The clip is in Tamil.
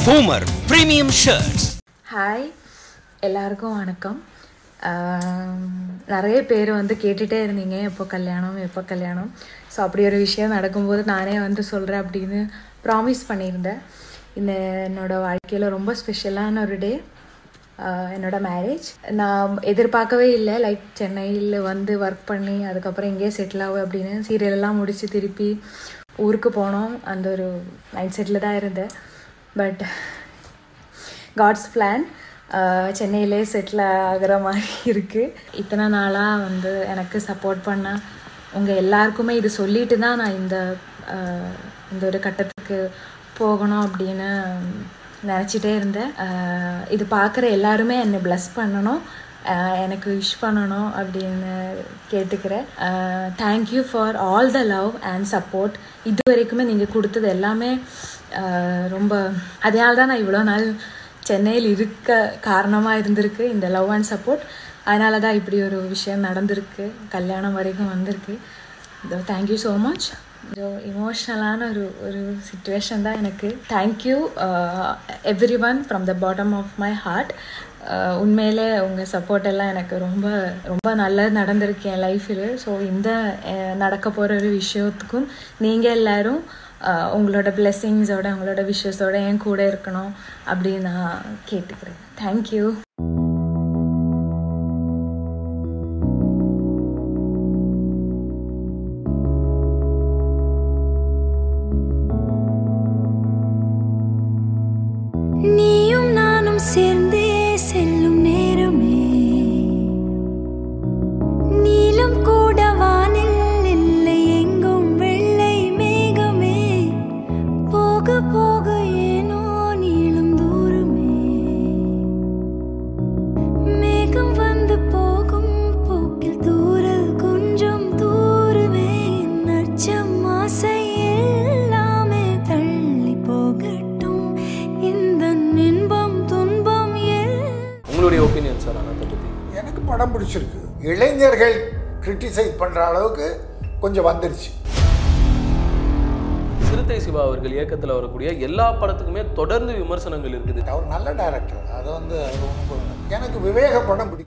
Homer Premium Shirts. ஹாய் எல்லாருக்கும் வணக்கம் ஆம், நிறைய பேர் வந்து கேட்டுகிட்டே இருந்தீங்க எப்போ கல்யாணம் எப்போ கல்யாணம் ஸோ அப்படி ஒரு விஷயம் நடக்கும்போது நானே வந்து சொல்கிறேன் அப்படின்னு ப்ராமிஸ் பண்ணியிருந்தேன் இந்த என்னோட வாழ்க்கையில் ரொம்ப ஸ்பெஷலான ஒரு டே என்னோட மேரேஜ் நான் எதிர்பார்க்கவே இல்லை லைக் சென்னையில் வந்து ஒர்க் பண்ணி அதுக்கப்புறம் இங்கேயே செட்டில் ஆகும் அப்படின்னு serial எல்லாம் முடித்து திருப்பி ஊருக்கு போனோம் அந்த ஒரு மைண்ட் செட்டில் தான் இருந்தேன் பட் காட்ஸ் பிளான் சென்னையிலே செட்டில் ஆகிற மாதிரி இருக்குது இத்தனை நாளாக வந்து எனக்கு சப்போர்ட் பண்ண உங்கள் எல்லாருக்குமே இது சொல்லிட்டு தான் நான் இந்த ஆஹ், இந்த ஒரு கட்டத்துக்கு போகணும் அப்படின்னு நினச்சிட்டே இருந்தேன் ஆஹ், இது பார்க்குற எல்லாருமே என்னை ப்ளஸ் பண்ணணும் ஆஹ், எனக்கு விஷ் பண்ணணும் அப்படின்னு கேட்டுக்கிறேன் thank you for all the love and support இது வரைக்குமே நீங்கள் கொடுத்தது எல்லாமே ஆஹ், ரொம்ப அதனால தான் நான் இவ்வளோ நாள் சென்னையில் இருக்க காரணமாக இருந்திருக்கு இந்த லவ் அண்ட் சப்போர்ட் அதனால தான் இப்படி ஒரு விஷயம் நடந்திருக்கு கல்யாணம் வரைக்கும் வந்திருக்கு இதோ தேங்க்யூ ஸோ மச் இதோ இமோஷ்னலான ஒரு ஒரு சுச்சுவேஷன் தான் எனக்கு thank you everyone from the bottom of my heart உண்மையிலே உங்கள் சப்போர்ட் எல்லாம் எனக்கு ரொம்ப ரொம்ப நல்லது நடந்திருக்கு என் லைஃப்பில் ஸோ இந்த அஹ், நடக்க போகிற ஒரு விஷயத்துக்கும் நீங்கள் எல்லாரும் ஆஹ் உங்களோட பிளெஸ்ஸிங்ஸோட உங்களோட விஷஸோட என் கூட இருக்கணும் அப்படின்னு நான் கேட்டுக்கிறேன் தேங்க்யூ நீயும் நானும் சேர்ந்தே செல்லும் நேரமே நீலம் கூட வானில் இல்லை எங்கும் வெள்ளை மேகமே போக போக ஏனோ நீளும் தூரமே மேகம் வந்து போகும் போக்கில் தூரல் கொஞ்சம் தூரமே நச்சம் ஆசை எல்லாமே தள்ளி போகட்டும் இந்த இன்பம் துன்பம் எல்லாம் உங்களுடைய ஒப்பீனியன் சார் அனத்தை பற்றி எனக்கு படம் பிடிச்சிருக்கு இளைஞர்கள் கிரிட்டிசைஸ் பண்ணுற அளவுக்கு கொஞ்சம் வந்துருச்சு சிறுத்தை சிவா அவர்கள் இயக்கத்தில் வரக்கூடிய எல்லா படத்துக்குமே தொடர்ந்து விமர்சனங்கள் இருக்குது அவர் நல்ல டைரக்டர் அதை வந்து அது ஒண்ணும் பண்ணல. எனக்கு விவேக படம் பிடிக்கும்